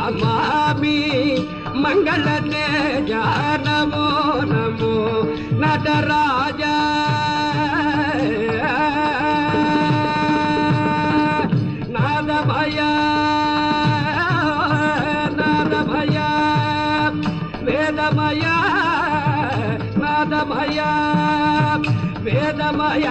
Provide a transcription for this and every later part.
నమామి మంగళ తేజ నమో నమో నటరాజ నాదభయ నాదభయ వేదమయ నాదమయ వేదమయ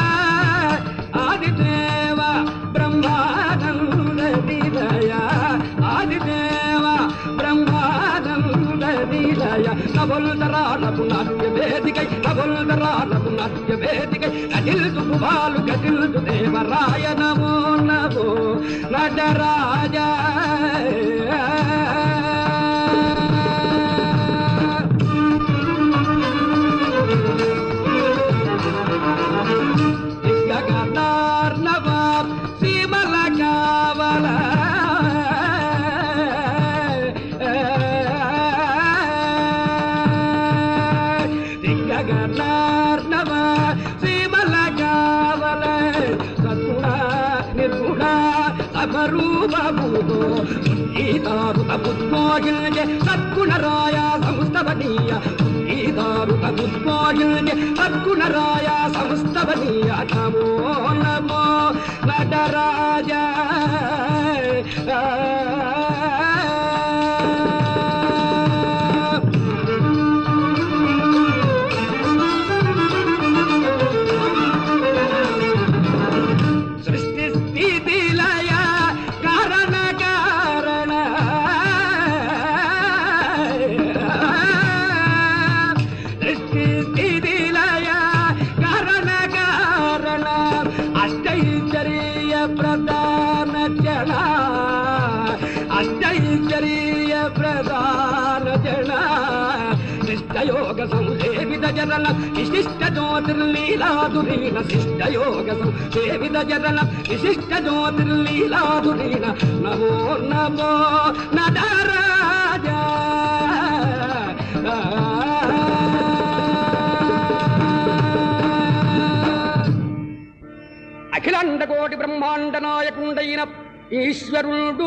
ఆదిదేవ బ్రహ్మానంద నిలయ ఆదిదేవ బ్రహ్మానంద నిలయ నవలుదరాలకు నాట్య వేదికై నవలుదరాలకు నాట్య వేదికై కదిల్తు కుమాలు కదిల్తు దేవరాయ నమో నమో నటరాజ గగనార్ణవ సీమల కావల గగనార్ణవ సీమల కావల సద్గుణ నిర్గుణ సమరూపభూతో గీతారు తపుద్మోగిల్జె సద్గుణరాయ సంస్థవనీయ గీతారు తపుద్మోగిల్జె సద్గుణరాయ సంస్థవనీయ నమో నమో నటరాజ సృష్టి స్థితి లయ కారణ కారణ సృష్టి స్థితి లయ కారణ కారణ అష్టైశ్వర్య ప్రధాన జన అష్టైశ్వర్య ప్రధాన జన శిష్టయోగ సంసేవిత జరల విశిష్ట జ్యోతిర్లీలాధురీన శిష్టయోగ సంసేవిత జరల విశిష్ట జ్యోతిర్లీలాధురీన నమో నమో నటరాజ అఖిలాండ కోటి బ్రహ్మాండ నాయకుండైన ఈశ్వరుడు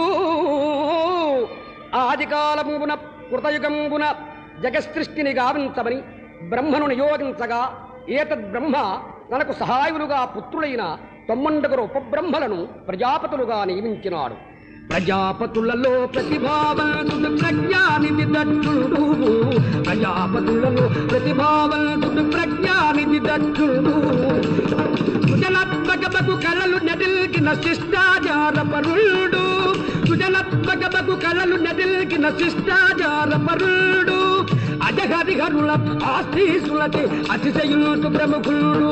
ఆదికాలమున కృతయుగంబున జగసృష్టిని గావించమని బ్రహ్మను నియోగించగా ఏతద్ బ్రహ్మ తనకు సహాయులుగా పుత్రులైన తొమ్మండుగురు ఉపబ్రహ్మలను ప్రజాపతులుగా నియమించినాడు ప్రజాపతులలో ప్రతిభావంతుడు ప్రజ్ఞానిధి దక్షుడు ప్రజాపతులలో ప్రతిభావంతుడు ప్రజ్ఞానిధి దక్షుడు సుజనాత్మకమకు కళలు నదిల్కిన శిష్టాచార పరుడు సుజనాత్మకమకు కళలు నదిల్కిన శిష్టాచార పరుడు అజహరిహరుల ఆశీసులకి అతిశయులు ప్రముఖుడు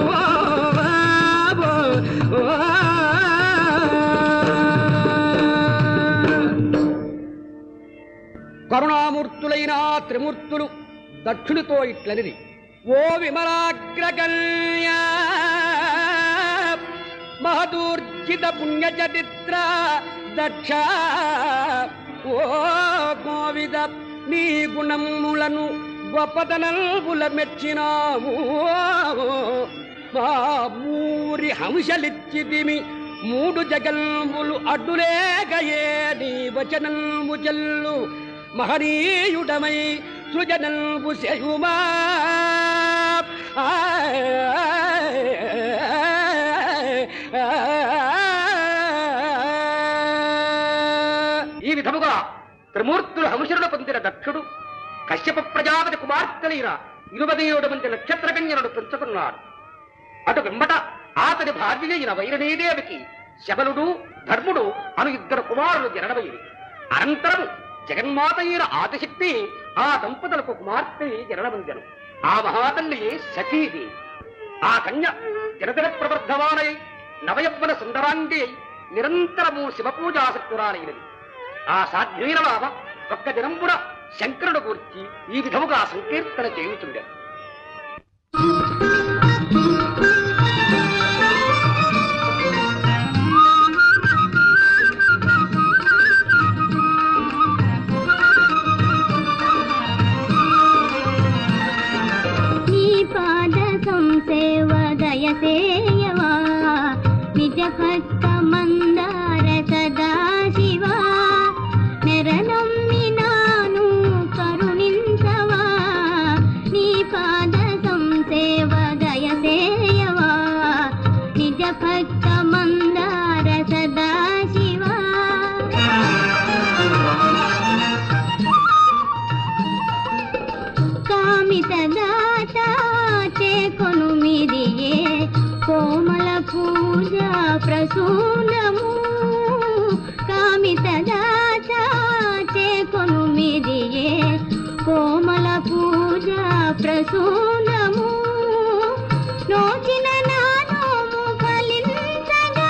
కరుణామూర్తులైన ఆ త్రిమూర్తులు దక్షుడితో ఇట్లనిది ఓ విమలాగ్రగణ్య మహదూర్జిత పుణ్యచరిత్ర దక్ష ఓ గోవిద నీ గుణములను గొప్పతనల్బుల మెచ్చినాము మా మూరి హంసలిచ్చితిమి మూడు జగల్ములు అడ్డులేకయే నీ వచనల్ము చెల్లు మహనీయుడమై సృజనల్ము శయుమా ఈ విధముగా త్రిమూర్తులు హంసరుడు పొందిన దక్షుడు కశ్యప ప్రజాపతి కుమార్తెలైన ఇరవై ఏడు మంది నక్షత్ర కన్యలను పెంచుకున్నాడు అటు వెంబట అతని భార్య అయిన వైరణీదేవికి శబలుడు ధర్ముడు అను ఇద్దరు కుమారులు జనడమైంది అనంతరం జగన్మాత అయిన ఆదిశక్తి ఆ దంపతులకు కుమార్తె జనడమందెను ఆ మహాతల్లి సతీది ఆ కన్య దినదిన ప్రవర్ధమానై నవయవ్వన సుందరాంగి అయి నిరంతరము శివపూజాసక్తురాలైనది ఆ సాధ్యమైన బాబ ఒక్క దినంబున శంకరుడు గూర్చి ఈ విధముగా సంకీర్తన చేయుచుండారు నీ పాద సంసేవ దయసేయవా నిజ కష్ట మందార సదా శివా నిరనం ప్రసూనము కామిత దాత చేకొను మిరియే కోమల పూజ ప్రసూనము నోచిన నానోము ఫలించగా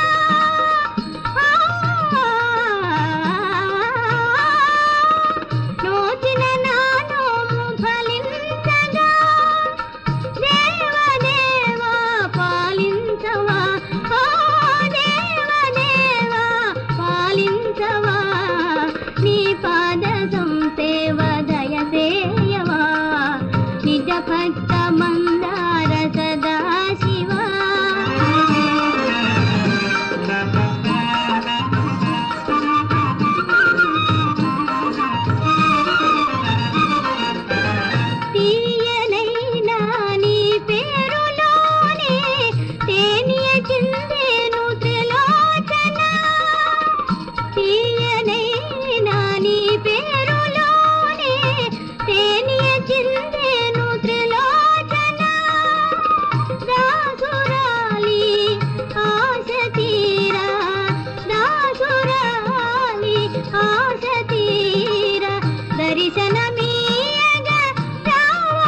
నోచిన నానోము ఫలించగా దేవదేవా పాలించవా ఓ దేవదేవా పాలించవా నీ పాద సంసేవ దయసేయవా నిజ భక్త మందార సదా శివా తీయనైనా నీ పేరులోనే తేనియ చిందేను త్రిలోచన తీయనైనా నీ పేరులోనే తేనియ చిందేను త్రిలోచన దాసురాలి ఆశ తీరా దాసురాలి ఆశ తీరా దర్శనమీయగ రావా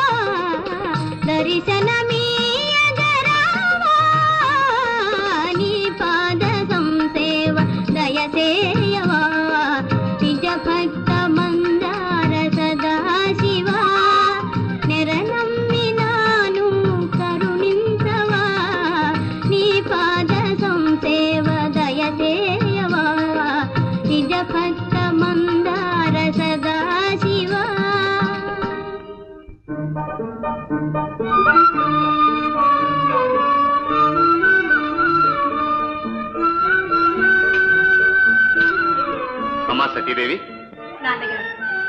దర్శనమీయగ రావా నీ పాద సంసేవ దయసేయవా నిజ భక్త మందార సదా శివా నెరనమ్మినాను కరుణించవా నీ పాద సంసేవ దయసేయవా నిజ భక్త మందార సదా శివా అమ్మా సతీదేవి నాన్నగారు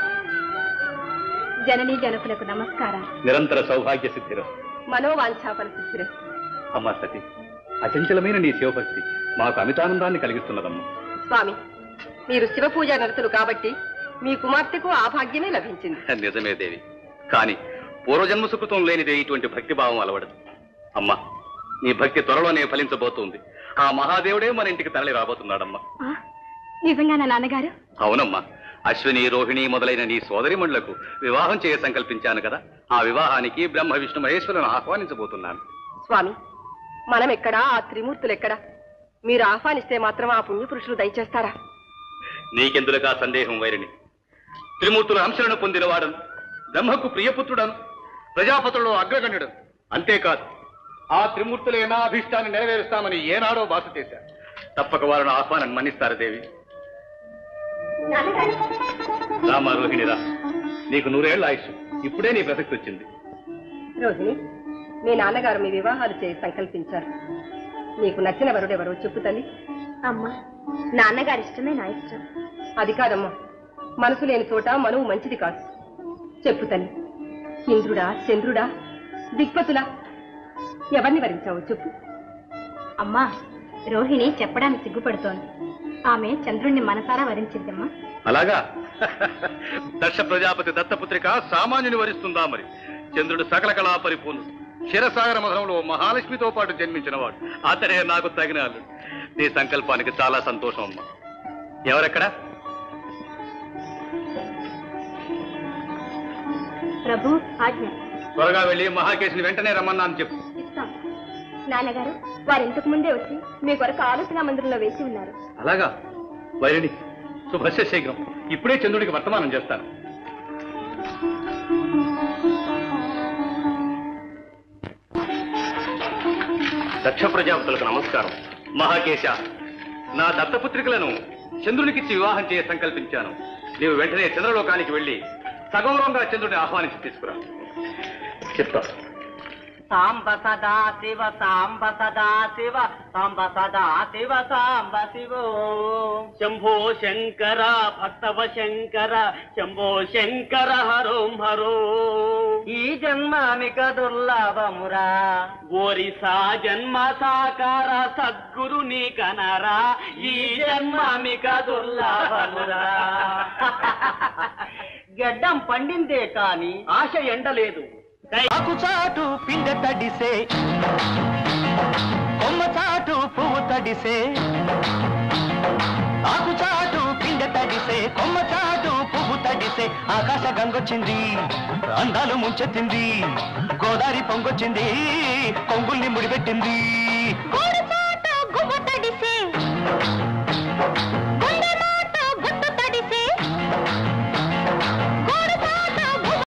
జననీ జనకులకు నమస్కారాలు నిరంతర సౌభాగ్య సిద్ధిరం మనోవాంఛాపన శిశిర అమ్మా సతి అచంచలమైన నీ శివభక్తి మాకు అమితానందాన్ని కలిగిస్తున్నదమ్మా స్వామి మీరు శివ పూజ నడుతులు కాబట్టి మీ కుమార్తెకు ఆ భాగ్యమే లభించింది నిజమే దేవి కానీ పూర్వజన్మ సుకృతం లేనిదే ఇటువంటి భక్తి భావం అలవడదు అమ్మా నీ భక్తి త్వరలోనే ఫలించబోతుంది ఆ మహాదేవుడే మన ఇంటికి తరలి రాబోతున్నాడమ్మా నిజంగానా నాన్నగారు అవునమ్మా అశ్విని రోహిణి మొదలైన నీ సోదరిమణులకు వివాహం చేయ సంకల్పించాను కదా ఆ వివాహానికి బ్రహ్మ విష్ణు మహేశ్వరులను ఆహ్వానించబోతున్నాను స్వామి మనం ఎక్కడా ఆ త్రిమూర్తులు ఎక్కడా మీరు ఆహ్వానిస్తే మాత్రం ఆ పుణ్యపురుషులు దయచేస్తారా నీకెందులకా సందేహం వైరిని త్రిమూర్తుల అంశలను పొందినవాడను బ్రహ్మకు ప్రియపుత్రుడను ప్రజాపతులలో అగ్రగణ్యుడు అంతేకాదు ఆ త్రిమూర్తుల అభీష్టాన్ని నెరవేరుస్తామని ఏనాడో బాస చేశారు తప్పక వారిని ఆహ్వానం మన్నిస్తారు దేవి రామా రోహిణి రా నీకు నూరేళ్ల ఆయుష్ ఇప్పుడే నీ ప్రసక్తి వచ్చింది రోహిణి మీ నాన్నగారు మీ వివాహాలు చేసి సంకల్పించారు నీకు నచ్చిన వరుడెవరో చెప్పు తల్లి అమ్మా నాన్నగారి ఇష్టమే నా ఇష్టం అది కాదమ్మా మనసు లేని చోట మనువు మంచిది కాదు చెప్పు తల్లి ఇంద్రుడా చంద్రుడా దిక్పతులా ఎవరిని వరించావు చెప్పు అమ్మా రోహిణి చెప్పడానికి సిగ్గుపడుతోంది ఆమె చంద్రుణ్ణి మనసారా వరించిందమ్మా అలాగా దక్ష ప్రజాపతి దత్తపుత్రిక సామాన్యుని వరిస్తుందా మరి చంద్రుడు సకల కళా పరిపూర్ణుడు క్షీరసాగర మధురంలో మహాలక్ష్మితో పాటు జన్మించినవాడు అతడే నాకు తగిన అల్లుడు నీ సంకల్పానికి చాలా సంతోషం అమ్మా ఎవరెక్కడ ప్రభు ఆజ్ఞ త్వరగా వెళ్ళి మహాకేశిని వెంటనే రమ్మన్నాను చెప్పు ఇస్తాం నాన్నగారు వారు ఇంతకు ముందే వచ్చి మీ కొరకు ఆలోచన మందిరంలో వేసి ఉన్నారు అలాగా వైరిని శుభస్య శీఘ్రం ఇప్పుడే చంద్రుడికి వర్తమానం చేస్తాను దక్ష ప్రజాపతులకు నమస్కారం మహాకేశ నా దత్తపుత్రికలను చంద్రునికిచ్చి వివాహం చేయ సంకల్పించాను నీవు వెంటనే చంద్రలోకానికి వెళ్ళి సగౌరవంగా చంద్రుడిని ఆహ్వానించి తీసుకురా చెప్తా సాంబ సదా శివ సాంబ సదా శివ సాంబ సదా శివ సాంబ శివో శంభో శంకర భక్తవ శంకర శంభో శంకర హరోం హరో ఈ జన్మానిక దుర్లభమురా ఓరిసా జన్మ సాకార సద్గురు నీ కనరా ఈ జన్మానిక దుర్లభమురా గడ్డం పండిందే కాని ఆశ ఎండలేదు ఆకు చాటు పిండ తడిసే కొమ్మ చాటు పువ్వు తడిసే ఆకు చాటు పిండ తడిసే కొమ్మ చాటు పువ్వు తడిసే ఆకాశ గంగొచ్చింది అందాలు ముంచెత్తింది గోదారి పొంగొచ్చింది కొంగుల్ని ముడిపెట్టింది గోరు